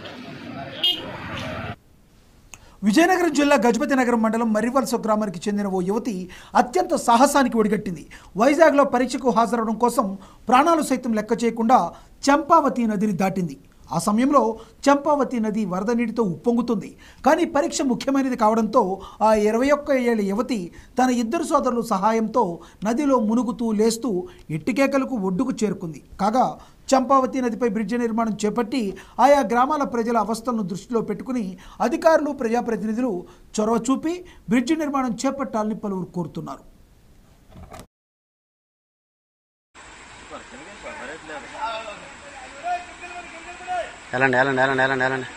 విజయనగరం జిల్లా గజపతి నగరం మండలం మర్రివలస గ్రామానికి చెందిన ఓ యువతి అత్యంత సాహసానికి ఒడిగట్టింది వైజాగ్లో పరీక్షకు హాజరవడం కోసం ప్రాణాలు సైతం లెక్క చేయకుండా చంపావతి నదిని దాటింది ఆ సమయంలో చంపావతి నది వరద నీటితో ఉప్పొంగుతుంది కానీ పరీక్ష ముఖ్యమైనది కావడంతో ఆ ఇరవై ఒక్క ఏళ్ల యువతి తన ఇద్దరు సోదరుల సహాయంతో నదిలో మునుగుతూ లేస్తూ ఎట్టికేకలకు ఒడ్డుకు చేరుకుంది కాగా చంపావతి నదిపై బ్రిడ్జి నిర్మాణం చేపట్టి ఆయా గ్రామాల ప్రజల అవస్థలను దృష్టిలో పెట్టుకుని అధికారులు ప్రజాప్రతినిధులు చొరవ చూపి బ్రిడ్జి నిర్మాణం చేపట్టాలని పలువురు కోరుతున్నారు వెళ్ళండి వెళ్ళండి వెళ్ళండి వెళ్ళండి వెళ్ళండి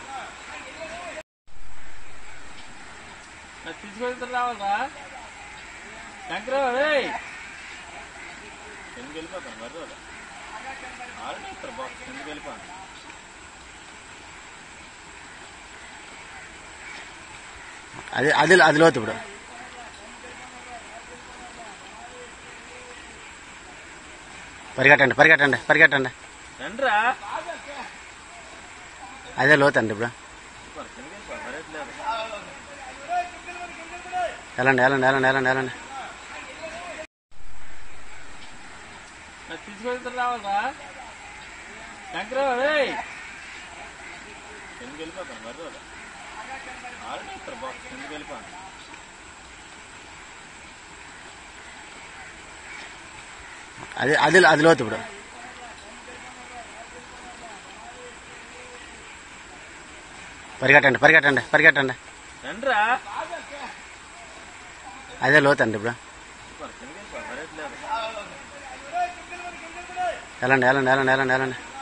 తీసుకెళ్తారు రావాలరా శంకరావు రే ఎందుకు వెళ్ళిపోతాను మరి ఆల్రెడీ ఇస్తారు బాక్స్ ఎందుకు వెళ్ళిపోతాను అది అది అది లోతు ఇప్పుడు పరిగెట్టండి పరిగెట్టండి పరిగెట్టండి రండిరా అదే లోతు అండి ఇప్పుడు ఎందుకు వెళ్ళిపోతాను మరేట్లేదు వెళ్ళండి వెళ్ళండి వెళ్ళండి వెళ్ళండి వెళ్ళండి తీసుకెళ్తారు రావాలరా శంకరావు రే ఎందుకు వెళ్ళిపోతాను మరి ఆల్రెడీ ఇస్తారు బాక్స్ ఎందుకు వెళ్ళిపోతాను అది అది అది లోతు ఇప్పుడు పరిగెట్టండి పరిగెట్టండి పరిగెట్టండి రండిరా అదే లోతు అండి ఇప్పుడు ఎందుకు వెళ్ళిపోతాను మరేట్లేదు వెళ్ళండి వెళ్ళండి వెళ్ళండి వెళ్ళండి వెళ్ళండి